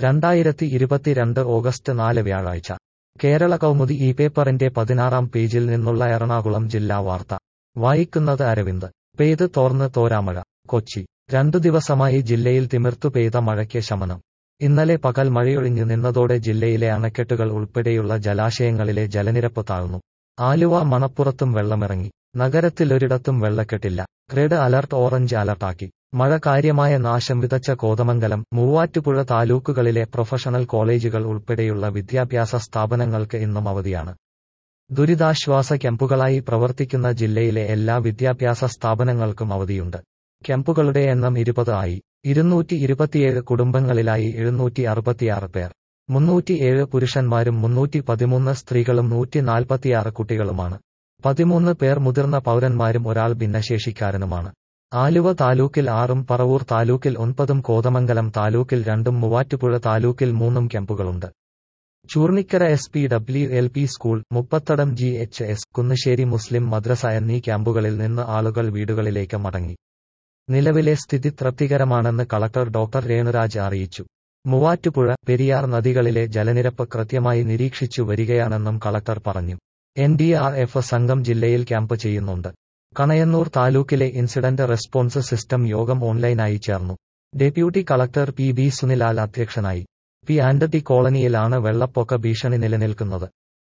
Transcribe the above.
രണ്ടായിരത്തി ഇരുപത്തിരണ്ട് ഓഗസ്റ്റ് നാല് വ്യാഴാഴ്ച കേരള കൗമുദി ഈ പേപ്പറിന്റെ പതിനാറാം പേജിൽ നിന്നുള്ള എറണാകുളം ജില്ലാ വാർത്ത വായിക്കുന്നത് അരവിന്ദ് പെയ്ത് തോർന്ന് തോരാമഴ കൊച്ചി രണ്ടു ദിവസമായി ജില്ലയിൽ തിമിർത്തു പെയ്ത മഴയ്ക്ക് ശമനം ഇന്നലെ പകൽ മഴയൊഴിഞ്ഞു നിന്നതോടെ ജില്ലയിലെ അണക്കെട്ടുകൾ ഉൾപ്പെടെയുള്ള ജലാശയങ്ങളിലെ ജലനിരപ്പ് താഴ്ന്നു ആലുവ മണപ്പുറത്തും വെള്ളമിറങ്ങി നഗരത്തിലൊരിടത്തും വെള്ളക്കെട്ടില്ല റെഡ് അലർട്ട് ഓറഞ്ച് അലർട്ടാക്കി മഴ കാര്യമായ നാശം വിതച്ച കോതമംഗലം മൂവാറ്റുപുഴ താലൂക്കുകളിലെ പ്രൊഫഷണൽ കോളേജുകൾ ഉൾപ്പെടെയുള്ള വിദ്യാഭ്യാസ സ്ഥാപനങ്ങൾക്ക് ഇന്നും അവധിയാണ് ദുരിതാശ്വാസ ക്യാമ്പുകളായി പ്രവർത്തിക്കുന്ന ജില്ലയിലെ എല്ലാ വിദ്യാഭ്യാസ സ്ഥാപനങ്ങൾക്കും അവധിയുണ്ട് ക്യാമ്പുകളുടെ എണ്ണം ഇരുപത് ആയി ഇരുന്നൂറ്റി ഇരുപത്തിയേഴ് കുടുംബങ്ങളിലായി എഴുന്നൂറ്റി അറുപത്തിയാറ് പേർ മുന്നൂറ്റിയേഴ് പുരുഷന്മാരും മുന്നൂറ്റി പതിമൂന്ന് സ്ത്രീകളും നൂറ്റി നാൽപ്പത്തിയാറ് കുട്ടികളുമാണ് പതിമൂന്ന് പേർ മുതിർന്ന പൗരന്മാരും ഒരാൾ ഭിന്നശേഷിക്കാരനുമാണ് ആലുവ താലൂക്കിൽ ആറും പറവൂർ താലൂക്കിൽ ഒൻപതും കോതമംഗലം താലൂക്കിൽ രണ്ടും മൂവാറ്റുപുഴ താലൂക്കിൽ മൂന്നും ക്യാമ്പുകളുണ്ട് Choornikkara S P W L P school Muppathadam G H S Kunnussery Muslim മദ്രസ എന്നീ ക്യാമ്പുകളിൽ നിന്ന് ആളുകൾ വീടുകളിലേക്ക് മടങ്ങി നിലവിലെ സ്ഥിതി തൃപ്തികരമാണെന്ന് കളക്ടർ ഡോക്ടർ രേണുരാജ് അറിയിച്ചു മൂവാറ്റുപുഴ പെരിയാർ നദികളിലെ ജലനിരപ്പ് കൃത്യമായി നിരീക്ഷിച്ചു വരികയാണെന്നും കളക്ടർ പറഞ്ഞു എൻ ഡി ആർ എഫ് സംഘം ജില്ലയിൽ ക്യാമ്പ് ചെയ്യുന്നുണ്ട് കണയന്നൂർ താലൂക്കിലെ ഇൻസിഡന്റ് റെസ്പോൺസ് സിസ്റ്റം യോഗം ഓൺലൈനായി ചേർന്നു deputy collector P B Sunilal അധ്യക്ഷനായി പി ആൻഡത്തി കോളനിയിലാണ് വെള്ളപ്പൊക്ക ഭീഷണി നിലനിൽക്കുന്നത്